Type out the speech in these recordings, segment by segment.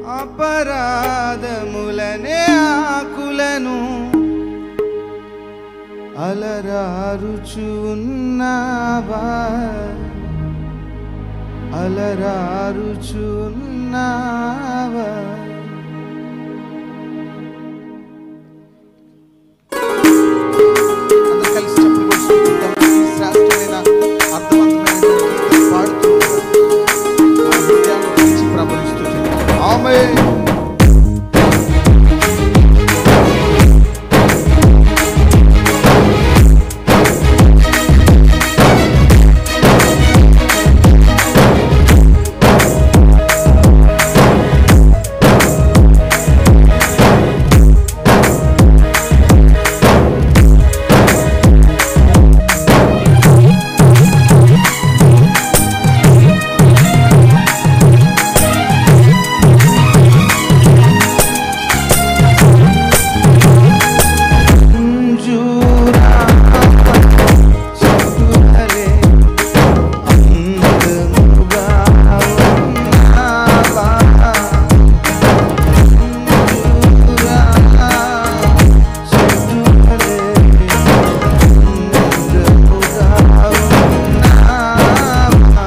అపరాధములనే ఆకులను అలరారుచున్నావా అలరారుచున్నావా అందరూ కలిసి చప్పట్లు కొట్టుకుంటాం. ఈ శ్రేష్టమైన అర్థవంతమైన గీతం పాడుతూ మన హృదయాల్లో నుంచి ప్రభువుని స్తుతిద్దాం. ఆమేన్. అంజూరా చెట్టువలె అందముగా ఉన్నావా అంజూరా చెట్టువలె అందముగా ఉన్నావా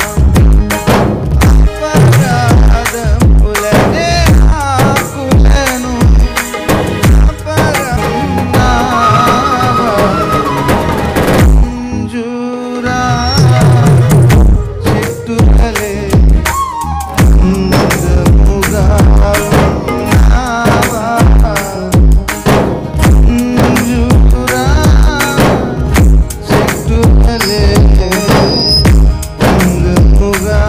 అపరాధములనే ఆకులను అంజూరా చెట్టువలె అందముగా ఉన్నావా అంజూరా చెట్టువలె అందముగా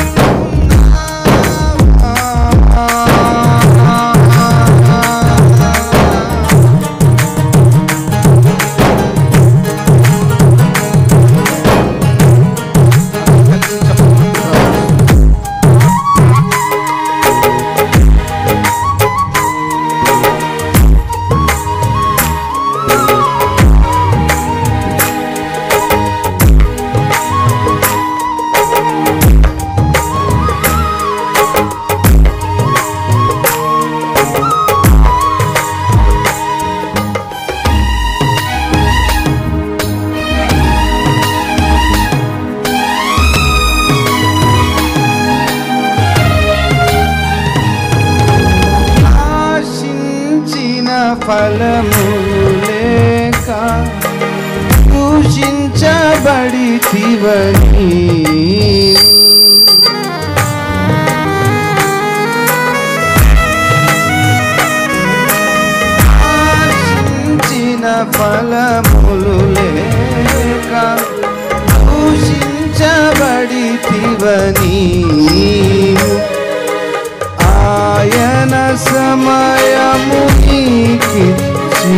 ఉన్నావా కలిసి చప్పట్లు కొట్టుకుందాం. ఆశించిన ఫలములు లేక దూషించబడి తివని ఆశించిన ఫలములు లేక దూషించబడి తివని ఆయన సమయము నీకిచ్చి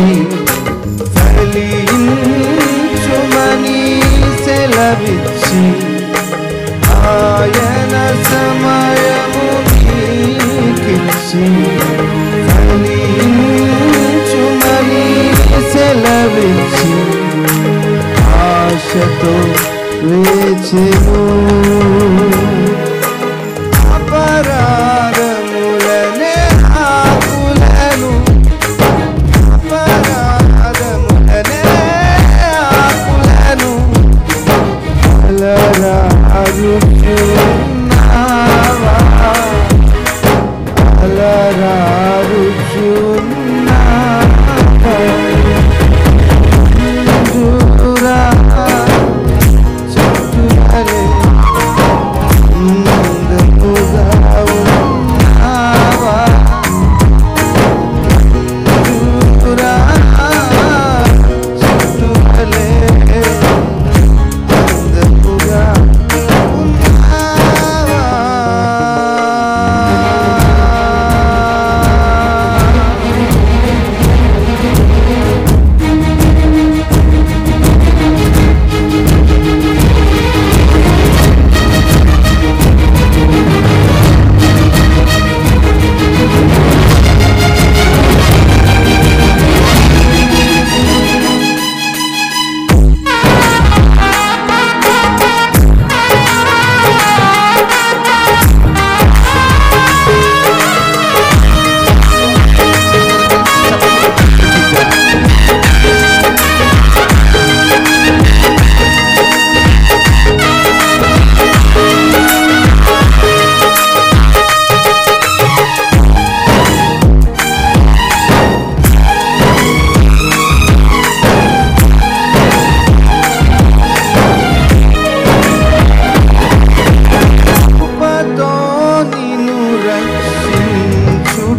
ఫలించుమని సెలవిచ్చి ఆయన సమయము నీకిచ్చి ఫలించుమని సెలవిచ్చి ఆశతో వేచెను అపరాధములనే ఆకులను అపరాధములనే ఆకులను అలరారుచున్నావా అలరారుచున్నావా దూరా చుట్టువలె ముందుగా ఉన్నావా దూరా చుట్టువలె ముందుగా ఉన్నావా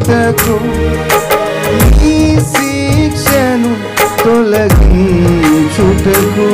చుటకు నీ శిక్షను తొలగించుటకు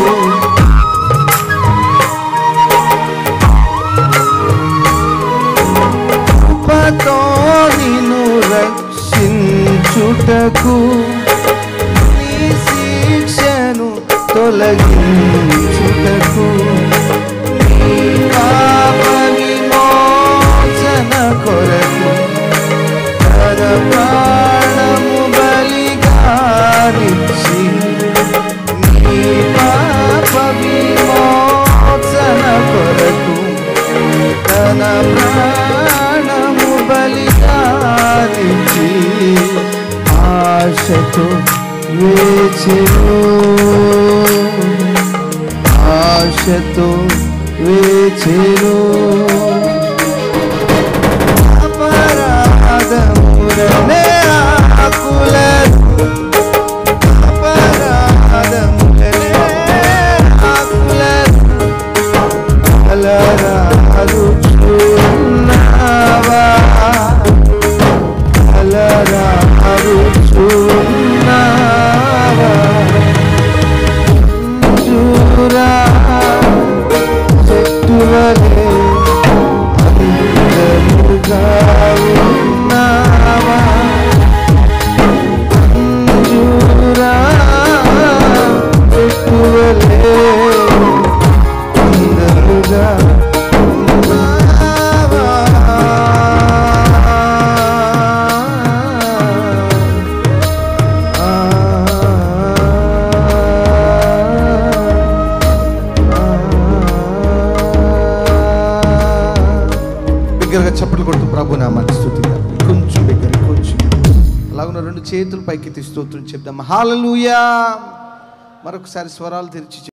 కృపతో నిన్ను రక్షించుటకు నీ శిక్షను తొలగించుటకు నీ పాప విమోచన కొరకు తన ప్రాణము బలిగానిచ్చి నీ పాప విమోచన కొరకు తన ప్రాణము బలిదానిచి ఆశతో వేచెను ఆశతో వేచెను అపరాధములనే ఆకులను అపరాధములనే ఆకులను అలరారుచున్నావా అలరారుచున్నావా చూరా చెట్టువలే అందముగా ఉన్నావా చూరా చెట్టువలే అందముగా ఉన్నావా బిగ్గరగా చప్పట్లు కొడుతూ ప్రభు నామాన్ని స్తుతిద్దాం కొంచెం బిగ్గర కొంచెం అలాగున్న రెండు చేతులు పైకి స్తోత్రం చెప్దాం హాలలుయా మరొకసారి స్వరాలు తెరిచి